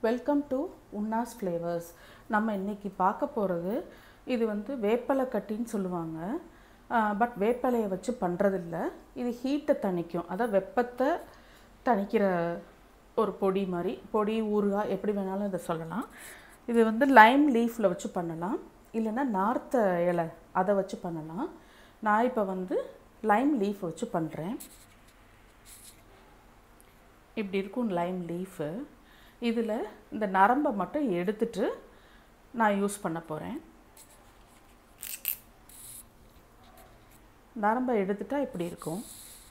welcome to உன்னாஸ் flavours நம்ம இன்னைக்கு பார்க்க போகிறது இது வந்து வேப்பலை கட்டின்னு சொல்லுவாங்க பட் வேப்பலையை வச்சு பண்ணுறதில்ல இது ஹீட்டை தணிக்கும் அதாவது வெப்பத்தை தணிக்கிற ஒரு பொடி மாதிரி பொடி ஊறுகாய் எப்படி வேணாலும் இதை சொல்லலாம் இது வந்து லைம் லீஃப்பில் வச்சு பண்ணலாம் இல்லைன்னா நார்த்த இலை அதை வச்சு பண்ணலாம் நான் இப்போ வந்து லைம் லீஃப் வச்சு பண்ணுறேன் இப்படி இருக்கும் லைம் லீஃபு இதில் இந்த நரம்பை மட்டும் எடுத்துட்டு நான் யூஸ் பண்ண போகிறேன் நரம்பை எடுத்துட்டா இப்படி இருக்கும்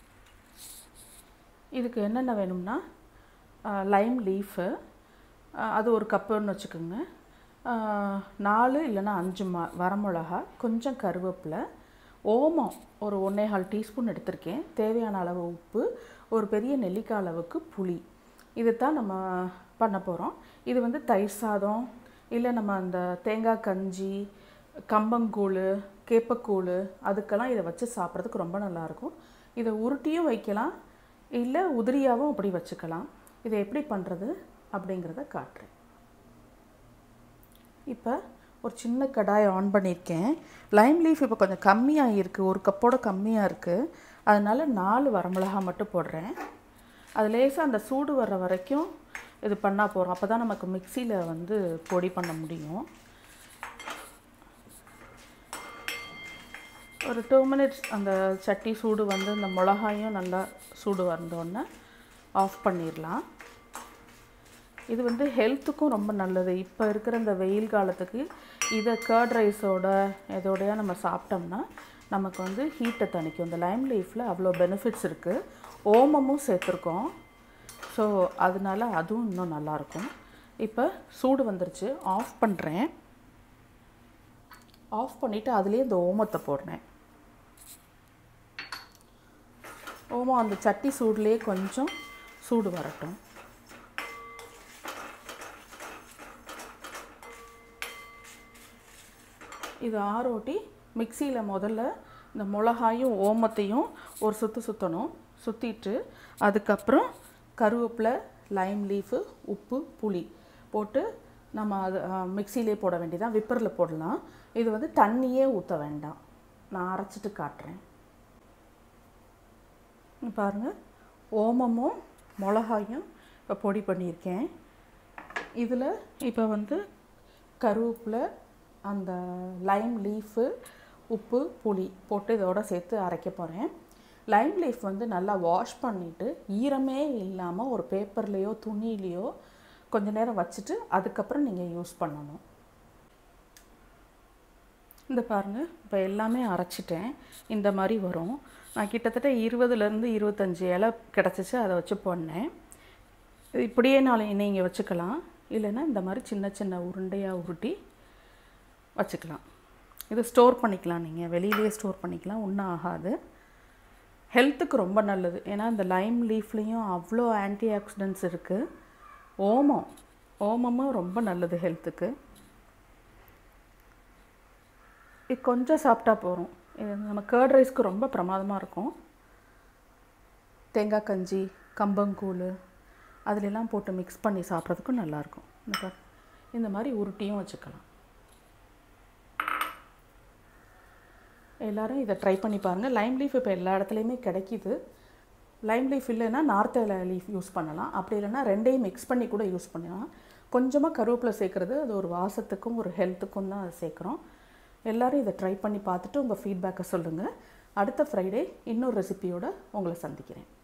இதுக்கு என்னென்ன வேணும்னா லைம் லீஃபு அது ஒரு கப்புன்னு வச்சுக்கோங்க நாலு இல்லைன்னா அஞ்சு ம வரமிளகா கொஞ்சம் கருவேப்பிலை ஓமம் ஒரு ஒன்றேகால் டீஸ்பூன் எடுத்திருக்கேன் தேவையான அளவு உப்பு ஒரு பெரிய நெல்லிக்காய் அளவுக்கு புளி இதைத்தான் நம்ம பண்ண போகிறோம் இது வந்து தயிர் சாதம் இல்லை நம்ம அந்த தேங்காய் கஞ்சி கம்பங்கூழ் கேப்பக்கூழ் அதுக்கெல்லாம் இதை வச்சு சாப்பிட்றதுக்கு ரொம்ப நல்லாயிருக்கும் இதை உருட்டியும் வைக்கலாம் இல்லை உதிரியாகவும் அப்படி வச்சுக்கலாம் இதை எப்படி பண்ணுறது அப்படிங்கிறத காட்டுறேன் இப்போ ஒரு சின்ன கடாயை ஆன் பண்ணியிருக்கேன் லைம் லீஃப் இப்போ கொஞ்சம் கம்மியாக இருக்குது ஒரு கப்போட கம்மியாக இருக்குது அதனால் நாலு வரமிளகா மட்டும் போடுறேன் அது லேசாக அந்த சூடு வர்ற வரைக்கும் இது பண்ணால் போகிறோம் அப்போ தான் நமக்கு மிக்சியில் வந்து பொடி பண்ண முடியும் ஒரு டூ மினிட்ஸ் அந்த சட்டி சூடு வந்து இந்த மிளகாயும் நல்லா சூடு வந்தோடனே ஆஃப் பண்ணிடலாம் இது வந்து ஹெல்த்துக்கும் ரொம்ப நல்லது இப்போ இருக்கிற இந்த வெயில் காலத்துக்கு இதை கர்ட் ரைஸோட இதோடய நம்ம சாப்பிட்டோம்னா நமக்கு வந்து ஹீட்டை தணிக்கும் இந்த லைம் லீஃப்பில் அவ்வளோ பெனிஃபிட்ஸ் இருக்குது ஓமமும் சேர்த்துருக்கோம் ஸோ அதனால அதுவும் இன்னும் நல்லாயிருக்கும் இப்போ சூடு வந்துருச்சு ஆஃப் பண்ணுறேன் ஆஃப் பண்ணிவிட்டு அதுலேயே இந்த ஓமத்தை போடுறேன் ஓமம் அந்த சட்டி சூடுலேயே கொஞ்சம் சூடு வரட்டும் இது ஆரோட்டி மிக்சியில் முதல்ல இந்த மிளகாயும் ஓமத்தையும் ஒரு சுற்று சுற்றணும் சுற்றிட்டு அதுக்கப்புறம் கருவேப்பிலை லைம் லீஃபு உப்பு புளி போட்டு நம்ம அது மிக்சிலே போட வேண்டியதான் விப்பரில் போடலாம் இது வந்து தண்ணியே ஊற்ற வேண்டாம் நான் அரைச்சிட்டு காட்டுறேன் பாருங்கள் ஓமமும் மிளகாயும் இப்போ பொடி பண்ணியிருக்கேன் இதில் இப்போ வந்து கருவேப்பிலை அந்த லைம் லீஃபு உப்பு புளி போட்டு இதோட சேர்த்து அரைக்க போகிறேன் லைம் லீஃப் வந்து நல்லா வாஷ் பண்ணிவிட்டு ஈரமே இல்லாமல் ஒரு பேப்பர்லேயோ துணிலேயோ கொஞ்ச நேரம் வச்சுட்டு அதுக்கப்புறம் நீங்கள் யூஸ் பண்ணணும் இந்த பாருங்கள் இப்போ எல்லாமே அரைச்சிட்டேன் இந்த மாதிரி வரும் நான் கிட்டத்தட்ட இருபதுலேருந்து இருபத்தஞ்சி இலை கிடச்சிச்சு அதை வச்சு போனேன் இப்படியே நாளை நீங்கள் வச்சுக்கலாம் இல்லைன்னா இந்த மாதிரி சின்ன சின்ன உருண்டையாக உருட்டி வச்சுக்கலாம் இது ஸ்டோர் பண்ணிக்கலாம் நீங்கள் வெளியிலேயே ஸ்டோர் பண்ணிக்கலாம் ஒன்றும் ஆகாது ஹெல்த்துக்கு ரொம்ப நல்லது ஏன்னா இந்த லைம் லீஃப்லேயும் அவ்வளோ ஆன்டி ஆக்சிடென்ட்ஸ் இருக்குது ஓமம் ஓமமும் ரொம்ப நல்லது ஹெல்த்துக்கு இது கொஞ்சம் சாப்பிட்டா போகிறோம் இது நம்ம கேர்ட் ரைஸ்க்கு ரொம்ப பிரமாதமாக இருக்கும் தேங்காய் கஞ்சி கம்பங்கூழ் அதிலெல்லாம் போட்டு மிக்ஸ் பண்ணி சாப்பிட்றதுக்கும் நல்லாயிருக்கும் இந்த இந்த மாதிரி உருட்டியும் வச்சுக்கலாம் எல்லோரும் இதை ட்ரை பண்ணி பாருங்கள் லைம் லீஃப் இப்போ எல்லா இடத்துலையுமே கிடைக்கிது லைம் லீஃப் இல்லைன்னா நார்த் இலை லீஃப் யூஸ் பண்ணலாம் அப்படி இல்லைன்னா ரெண்டையும் மிக்ஸ் பண்ணி கூட யூஸ் பண்ணலாம் கொஞ்சமாக கருவேப்பிலை சேர்க்குறது அது ஒரு வாசத்துக்கும் ஒரு ஹெல்த்துக்கும் தான் அது சேர்க்குறோம் எல்லோரும் இதை ட்ரை பண்ணி பார்த்துட்டு உங்கள் ஃபீட்பேக்கை சொல்லுங்கள் அடுத்த ஃப்ரைடே இன்னொரு ரெசிபியோடு உங்களை சந்திக்கிறேன்